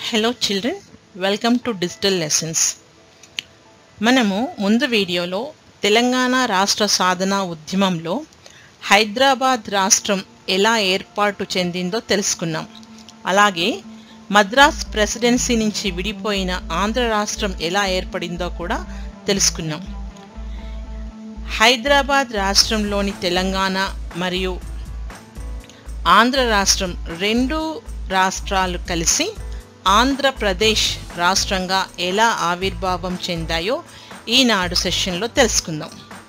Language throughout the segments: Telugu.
hello children welcome to digital lessons మనము ముందు వీడియోలో తెలంగాణ రాష్ట్ర సాధన ఉద్యమంలో హైదరాబాద్ రాష్ట్రం ఎలా ఏర్పాటు చెందిందో తెలుసుకున్నాం అలాగే మద్రాస్ ప్రెసిడెన్సీ నుంచి విడిపోయిన ఆంధ్ర రాష్ట్రం ఎలా ఏర్పడిందో కూడా తెలుసుకున్నాం హైదరాబాద్ రాష్ట్రంలోని తెలంగాణ మరియు ఆంధ్ర రాష్ట్రం రెండు రాష్ట్రాలు కలిసి ఆంధ్రప్రదేశ్ రాష్ట్రంగా ఎలా ఆవిర్భావం చెందాయో ఈనాడు సెషన్లో తెలుసుకుందాం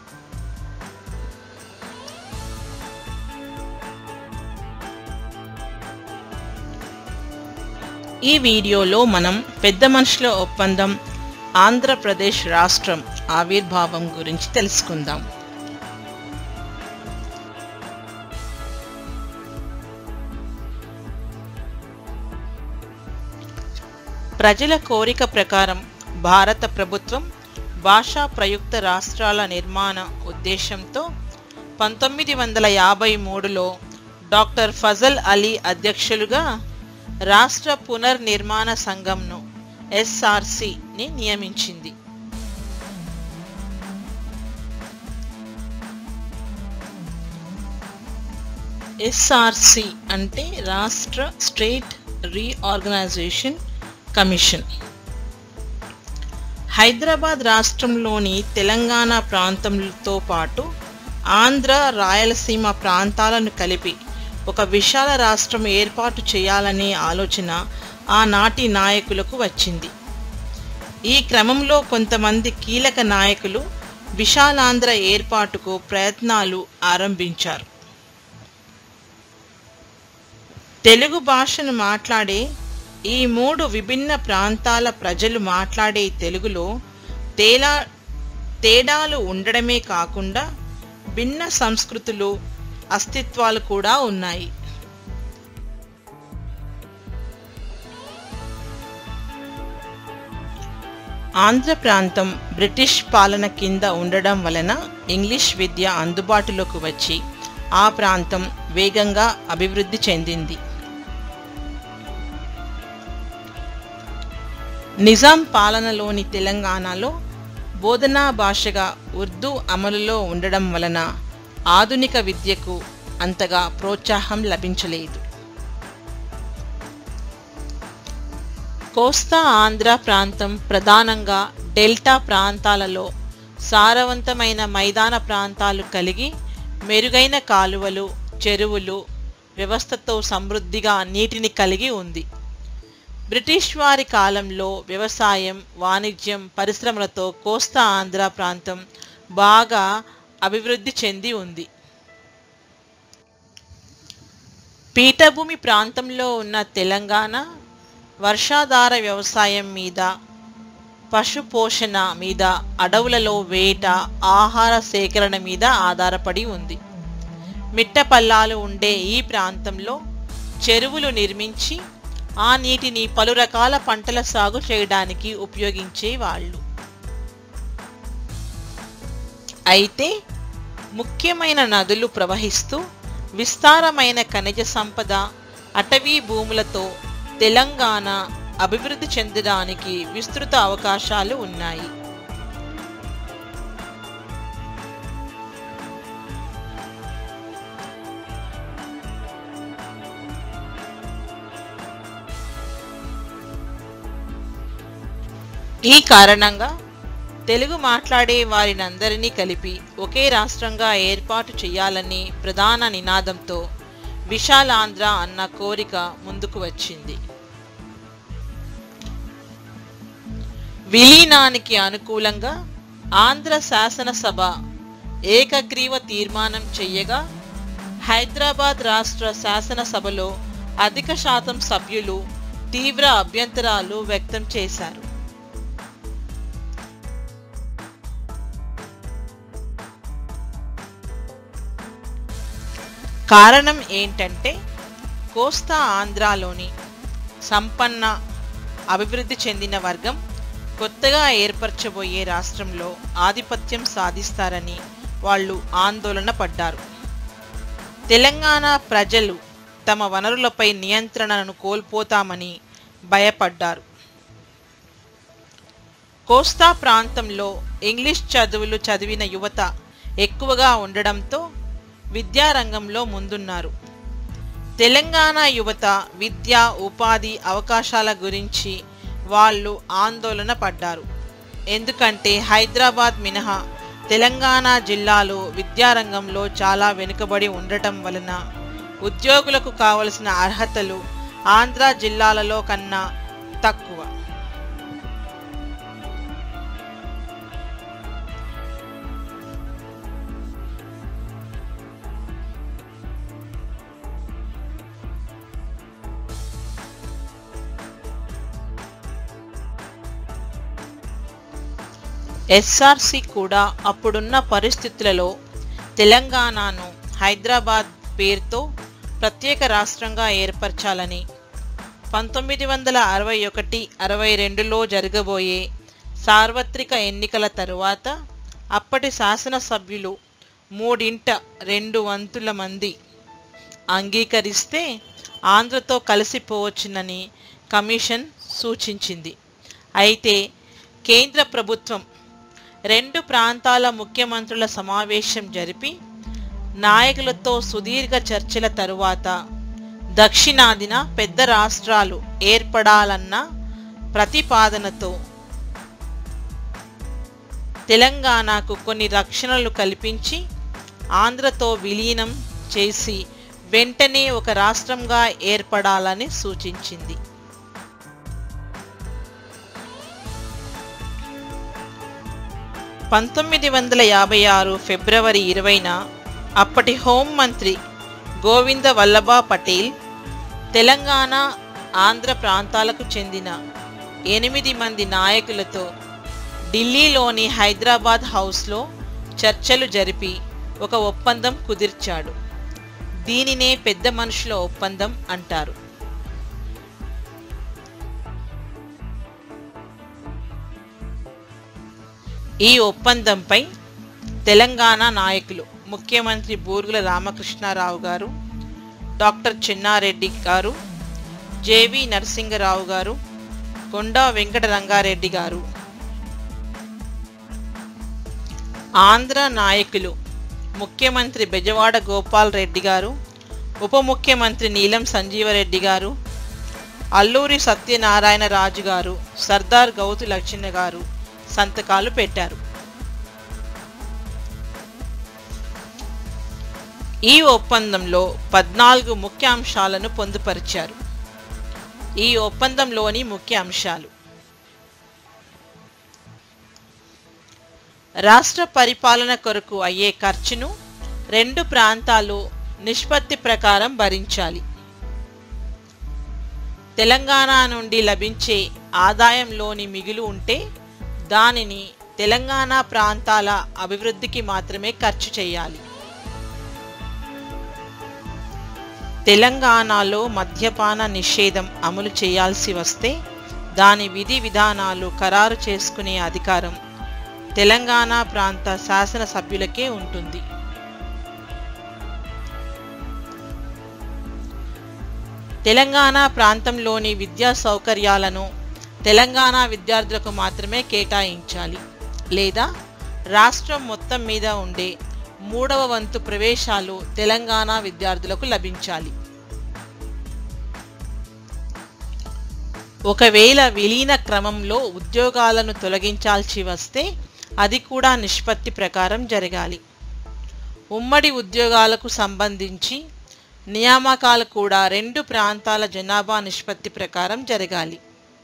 ఈ వీడియోలో మనం పెద్ద మనుషుల ఒప్పందం ఆంధ్రప్రదేశ్ రాష్ట్రం ఆవిర్భావం గురించి తెలుసుకుందాం ప్రజల కోరిక ప్రకారం భారత ప్రభుత్వం భాషా ప్రయుక్త రాష్ట్రాల నిర్మాణ ఉద్దేశంతో పంతొమ్మిది వందల యాభై మూడులో డాక్టర్ ఫజల్ అలీ అధ్యక్షులుగా రాష్ట్ర పునర్నిర్మాణ సంఘంను ఎస్ఆర్సిని నియమించింది ఎస్ఆర్సి అంటే రాష్ట్ర స్టేట్ రీఆర్గనైజేషన్ కమిషన్ హైదరాబాద్ రాష్ట్రంలోని తెలంగాణ ప్రాంతంతో పాటు ఆంధ్ర రాయలసీమ ప్రాంతాలను కలిపి ఒక విశాల రాష్ట్రం ఏర్పాటు చేయాలనే ఆలోచన ఆనాటి నాయకులకు వచ్చింది ఈ క్రమంలో కొంతమంది కీలక నాయకులు విశాలాంధ్ర ఏర్పాటుకు ప్రయత్నాలు ఆరంభించారు తెలుగు భాషను మాట్లాడే ఈ మూడు విభిన్న ప్రాంతాల ప్రజలు మాట్లాడే తెలుగులో తేలా తేడాలు ఉండడమే కాకుండా భిన్న సంస్కృతులు అస్తిత్వాలు కూడా ఉన్నాయి ఆంధ్ర ప్రాంతం బ్రిటిష్ పాలన కింద ఉండడం వలన ఇంగ్లీష్ విద్య అందుబాటులోకి వచ్చి ఆ ప్రాంతం వేగంగా అభివృద్ధి చెందింది నిజాం పాలనలోని తెలంగాణలో బోధనా భాషగా ఉర్దూ అమలులో ఉండడం వలన ఆధునిక విద్యకు అంతగా ప్రోత్సాహం లభించలేదు కోస్తా ఆంధ్ర ప్రాంతం ప్రధానంగా డెల్టా ప్రాంతాలలో సారవంతమైన మైదాన ప్రాంతాలు కలిగి మెరుగైన కాలువలు చెరువులు వ్యవస్థతో సమృద్ధిగా నీటిని కలిగి ఉంది బ్రిటిష్ వారి కాలంలో వ్యవసాయం వాణిజ్యం పరిశ్రమలతో కోస్తా ఆంధ్ర ప్రాంతం బాగా అభివృద్ధి చెంది ఉంది పీఠభూమి ప్రాంతంలో ఉన్న తెలంగాణ వర్షాధార వ్యవసాయం మీద పశు పోషణ మీద అడవులలో వేట ఆహార సేకరణ మీద ఆధారపడి ఉంది మిట్టపల్లాలు ఉండే ఈ ప్రాంతంలో చెరువులు నిర్మించి ఆ నీటిని పలు రకాల పంటల సాగు చేయడానికి ఉపయోగించేవాళ్ళు అయితే ముఖ్యమైన నదులు ప్రవహిస్తూ విస్తారమైన ఖనిజ సంపద అటవీ భూములతో తెలంగాణ అభివృద్ధి చెందడానికి విస్తృత అవకాశాలు ఉన్నాయి ఈ కారణంగా తెలుగు మాట్లాడే వారినందరినీ కలిపి ఒకే రాష్ట్రంగా ఏర్పాటు చేయాలని ప్రధాన నినాదంతో విశాలాంధ్ర అన్న కోరిక ముందుకు వచ్చింది విలీనానికి అనుకూలంగా ఆంధ్ర శాసనసభ ఏకగ్రీవ తీర్మానం చెయ్యగా హైదరాబాద్ రాష్ట్ర శాసనసభలో అధిక శాతం సభ్యులు తీవ్ర అభ్యంతరాలు వ్యక్తం చేశారు కారణం ఏంటంటే కోస్తా ఆంధ్రాలోని సంపన్న అభివృద్ధి చెందిన వర్గం కొత్తగా ఏర్పరచబోయే రాష్ట్రంలో ఆధిపత్యం సాధిస్తారని వాళ్ళు ఆందోళన పడ్డారు తెలంగాణ ప్రజలు తమ వనరులపై నియంత్రణను కోల్పోతామని భయపడ్డారు కోస్తా ప్రాంతంలో ఇంగ్లీష్ చదువులు చదివిన యువత ఎక్కువగా ఉండడంతో విద్యారంగంలో ముందున్నారు తెలంగాణ యువత విద్య ఉపాధి అవకాశాల గురించి వాళ్ళు ఆందోళన పడ్డారు ఎందుకంటే హైదరాబాద్ మినహా తెలంగాణ జిల్లాలు విద్యారంగంలో చాలా వెనుకబడి ఉండటం వలన ఉద్యోగులకు కావలసిన అర్హతలు ఆంధ్ర జిల్లాలలో కన్నా తక్కువ ఎస్ఆర్సి కూడా అప్పుడున్న పరిస్థితులలో తెలంగాణను హైదరాబాద్ పేరుతో ప్రత్యేక రాష్ట్రంగా ఏర్పరచాలని పంతొమ్మిది వందల అరవై ఒకటి అరవై రెండులో జరగబోయే సార్వత్రిక ఎన్నికల తరువాత అప్పటి శాసనసభ్యులు మూడింట రెండు వంతుల మంది అంగీకరిస్తే ఆంధ్రతో కలిసిపోవచ్చునని కమిషన్ సూచించింది అయితే కేంద్ర ప్రభుత్వం రెండు ప్రాంతాల ముఖ్యమంత్రుల సమావేశం జరిపి నాయకులతో సుదీర్ఘ చర్చల తరువాత దక్షిణాదిన పెద్ద రాష్ట్రాలు ఏర్పడాలన్న ప్రతిపాదనతో తెలంగాణకు కొన్ని రక్షణలు కల్పించి ఆంధ్రతో విలీనం చేసి వెంటనే ఒక రాష్ట్రంగా ఏర్పడాలని సూచించింది పంతొమ్మిది వందల యాభై ఆరు ఫిబ్రవరి ఇరవైన అప్పటి హోంమంత్రి గోవింద వల్లభా పటేల్ తెలంగాణ ఆంధ్ర ప్రాంతాలకు చెందిన ఎనిమిది మంది నాయకులతో ఢిల్లీలోని హైదరాబాద్ హౌస్లో చర్చలు జరిపి ఒక ఒప్పందం కుదిర్చాడు దీనినే పెద్ద మనుషుల ఒప్పందం అంటారు ఈ ఒప్పందంపై తెలంగాణ నాయకులు ముఖ్యమంత్రి బూరుగుల రామకృష్ణారావు గారు డాక్టర్ చెన్నారెడ్డి గారు జేవి నరసింగరావు గారు కొండా వెంకట రంగారెడ్డి గారు ఆంధ్ర నాయకులు ముఖ్యమంత్రి బెజవాడ గోపాల్ రెడ్డి గారు ఉప ముఖ్యమంత్రి నీలం సంజీవరెడ్డి గారు అల్లూరి సత్యనారాయణ రాజు గారు సర్దార్ గౌతు లక్ష్మణ గారు సంతకాలు పెట్టారు ఈ ఒప్పందంలో పద్నాలుగు ముఖ్య అంశాలను పొందుపరిచారు ఈ ఒప్పందంలోని ముఖ్య అంశాలు రాష్ట్ర పరిపాలన కొరకు అయ్యే ఖర్చును రెండు ప్రాంతాలు నిష్పత్తి ప్రకారం భరించాలి తెలంగాణ నుండి లభించే ఆదాయంలోని మిగులు ఉంటే దానిని తెలంగాణ ప్రాంతాల అభివృద్ధికి మాత్రమే ఖర్చు చేయాలి తెలంగాణలో మద్యపాన నిషేధం అమలు చేయాల్సి వస్తే దాని విధి విధానాలు ఖరారు చేసుకునే అధికారం తెలంగాణ ప్రాంత శాసనసభ్యులకే ఉంటుంది తెలంగాణ ప్రాంతంలోని విద్యా సౌకర్యాలను తెలంగాణ విద్యార్థులకు మాత్రమే కేటాయించాలి లేదా రాష్ట్రం మొత్తం మీద ఉండే మూడవ వంతు ప్రవేశాలు తెలంగాణ విద్యార్థులకు లభించాలి ఒకవేళ విలీన క్రమంలో ఉద్యోగాలను తొలగించాల్సి వస్తే అది కూడా నిష్పత్తి ప్రకారం జరగాలి ఉమ్మడి ఉద్యోగాలకు సంబంధించి నియామకాలు కూడా రెండు ప్రాంతాల జనాభా నిష్పత్తి ప్రకారం జరగాలి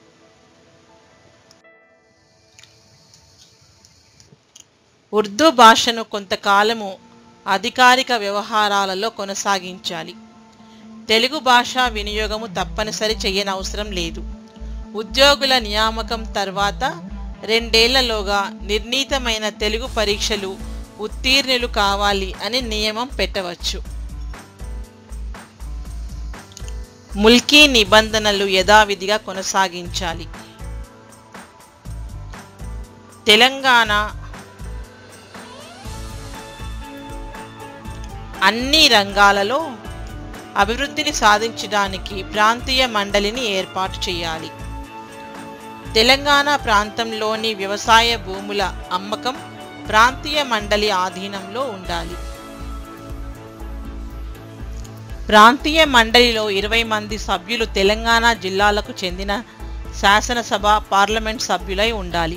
ఉర్దూ భాషను కొంతకాలము అధికారిక వ్యవహారాలలో కొనసాగించాలి తెలుగు భాషా వినియోగము తప్పనిసరి చేయనవసరం లేదు ఉద్యోగుల నియామకం తర్వాత రెండేళ్లలోగా నిర్ణీతమైన తెలుగు పరీక్షలు ఉత్తీర్ణులు కావాలి అని నియమం పెట్టవచ్చు ముల్కీ నిబంధనలు యథావిధిగా కొనసాగించాలి తెలంగాణ అన్ని రంగాలలో అభివృద్ధిని సాధించడానికి ప్రాంతీయ మండలిని ఏర్పాటు చేయాలి తెలంగాణ ప్రాంతంలోని వ్యవసాయ భూముల అమ్మకం ప్రాంతీయ మండలి ఆధీనంలో ఉండాలి ప్రాంతీయ మండలిలో ఇరవై మంది సభ్యులు తెలంగాణ జిల్లాలకు చెందిన శాసనసభ పార్లమెంట్ సభ్యులై ఉండాలి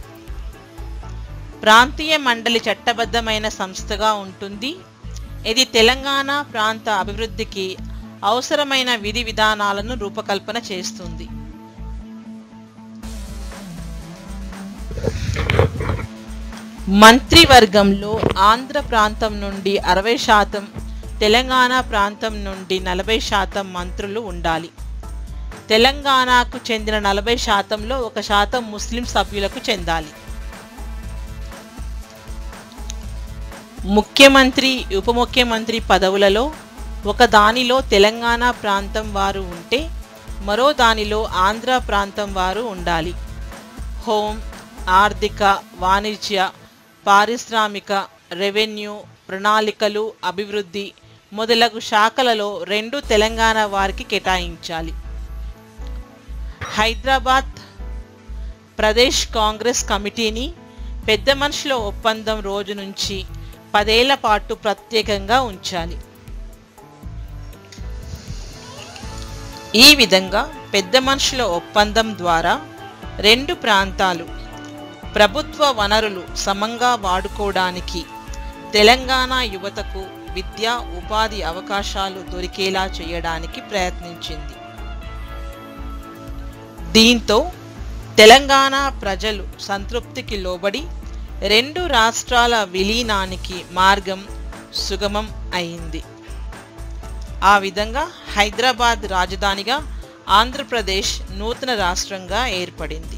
ప్రాంతీయ మండలి చట్టబద్ధమైన సంస్థగా ఉంటుంది ఇది తెలంగాణ ప్రాంత అభివృద్ధికి అవసరమైన విధి విధానాలను రూపకల్పన చేస్తుంది మంత్రివర్గంలో ఆంధ్ర ప్రాంతం నుండి అరవై శాతం తెలంగాణ ప్రాంతం నుండి నలభై శాతం మంత్రులు ఉండాలి తెలంగాణకు చెందిన నలభై శాతంలో ఒక శాతం ముస్లిం సభ్యులకు చెందాలి ముఖ్యమంత్రి ఉప ముఖ్యమంత్రి పదవులలో ఒక దానిలో తెలంగాణ ప్రాంతం వారు ఉంటే మరో దానిలో ఆంధ్ర ప్రాంతం వారు ఉండాలి హోం ఆర్థిక వాణిజ్య పారిశ్రామిక రెవెన్యూ ప్రణాళికలు అభివృద్ధి మొదలగు శాఖలలో రెండు తెలంగాణ వారికి కేటాయించాలి హైదరాబాద్ ప్రదేశ్ కాంగ్రెస్ కమిటీని పెద్ద మనుషుల ఒప్పందం రోజు నుంచి పదేళ్ల పాటు ప్రత్యేకంగా ఉంచాలి ఈ విధంగా పెద్ద మనుషుల ఒప్పందం ద్వారా రెండు ప్రాంతాలు ప్రభుత్వ వనరులు సమంగా వాడుకోవడానికి తెలంగాణ యువతకు విద్యా ఉపాధి అవకాశాలు దొరికేలా చేయడానికి ప్రయత్నించింది దీంతో తెలంగాణ ప్రజలు సంతృప్తికి లోబడి రెండు రాష్ట్రాల విలీనానికి మార్గం సుగమం అయింది ఆ విధంగా హైదరాబాద్ రాజధానిగా ఆంధ్రప్రదేశ్ నూతన రాష్ట్రంగా ఏర్పడింది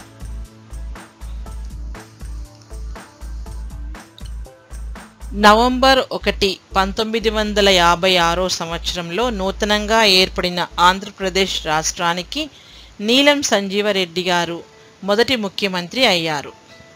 నవంబర్ ఒకటి పంతొమ్మిది వందల యాభై ఆరో సంవత్సరంలో నూతనంగా ఏర్పడిన ఆంధ్రప్రదేశ్ రాష్ట్రానికి నీలం సంజీవరెడ్డి గారు మొదటి ముఖ్యమంత్రి అయ్యారు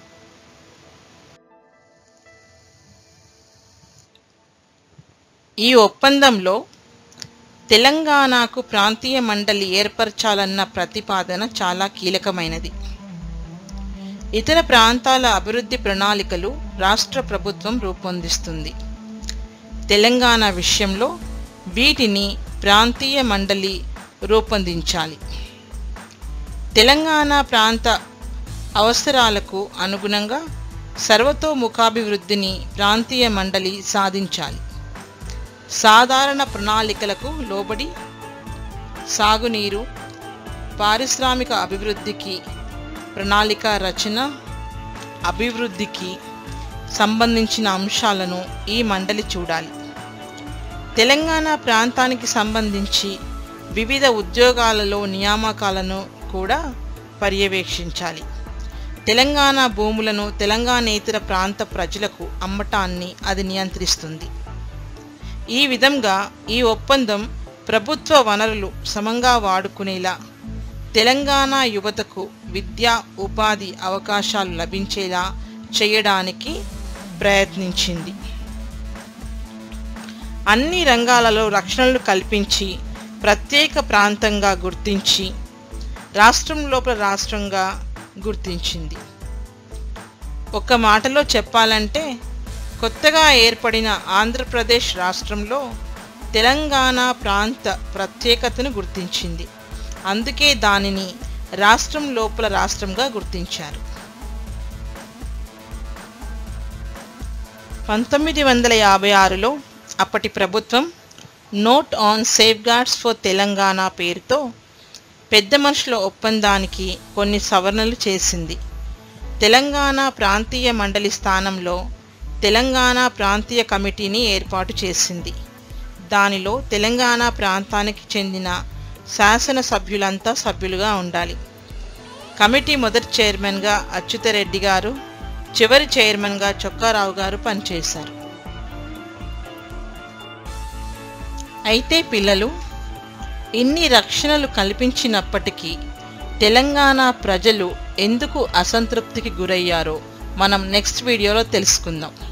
ఈ ఒప్పందంలో తెలంగాణకు ప్రాంతీయ మండలి ఏర్పరచాలన్న ప్రతిపాదన చాలా కీలకమైనది ఇతర ప్రాంతాల అభివృద్ధి ప్రణాళికలు రాష్ట్ర ప్రభుత్వం రూపొందిస్తుంది తెలంగాణ విషయంలో వీటిని ప్రాంతీయ మండలి రూపొందించాలి తెలంగాణ ప్రాంత అవసరాలకు అనుగుణంగా సర్వతోముఖాభివృద్ధిని ప్రాంతీయ మండలి సాధించాలి సాధారణ ప్రణాళికలకు లోబడి సాగునీరు పారిశ్రామిక అభివృద్ధికి ప్రణాళిక రచన అభివృద్ధికి సంబంధించిన అంశాలను ఈ మండలి చూడాలి తెలంగాణ ప్రాంతానికి సంబంధించి వివిధ ఉద్యోగాలలో నియామకాలను కూడా పర్యవేక్షించాలి తెలంగాణ భూములను తెలంగాణేతర ప్రాంత ప్రజలకు అమ్మటాన్ని అది నియంత్రిస్తుంది ఈ విధంగా ఈ ఒప్పందం ప్రభుత్వ వనరులు సమంగా వాడుకునేలా తెలంగాణ యువతకు విద్యా ఉపాధి అవకాశాలు లభించేలా చేయడానికి ప్రయత్నించింది అన్ని రంగాలలో రక్షణలు కల్పించి ప్రత్యేక ప్రాంతంగా గుర్తించి రాష్ట్రం లోపల రాష్ట్రంగా గుర్తించింది ఒక మాటలో చెప్పాలంటే కొత్తగా ఏర్పడిన ఆంధ్రప్రదేశ్ రాష్ట్రంలో తెలంగాణ ప్రాంత ప్రత్యేకతను గుర్తించింది అందుకే దానిని రాష్ట్రం లోపల రాష్ట్రంగా గుర్తించారు పంతొమ్మిది వందల యాభై ఆరులో అప్పటి ప్రభుత్వం note on safeguards for Telangana పేరుతో పెద్ద మనుషుల ఒప్పందానికి కొన్ని సవరణలు చేసింది తెలంగాణ ప్రాంతీయ మండలి స్థానంలో తెలంగాణ ప్రాంతీయ కమిటీని ఏర్పాటు చేసింది దానిలో తెలంగాణ ప్రాంతానికి చెందిన శాసన సభ్యులంతా సభ్యులుగా ఉండాలి కమిటీ మొదటి చైర్మన్గా అచ్యుతరెడ్డి గారు చివరి చైర్మన్గా చొక్కారావు గారు పనిచేశారు అయితే పిల్లలు ఇన్ని రక్షణలు కల్పించినప్పటికీ తెలంగాణ ప్రజలు ఎందుకు అసంతృప్తికి గురయ్యారో మనం నెక్స్ట్ వీడియోలో తెలుసుకుందాం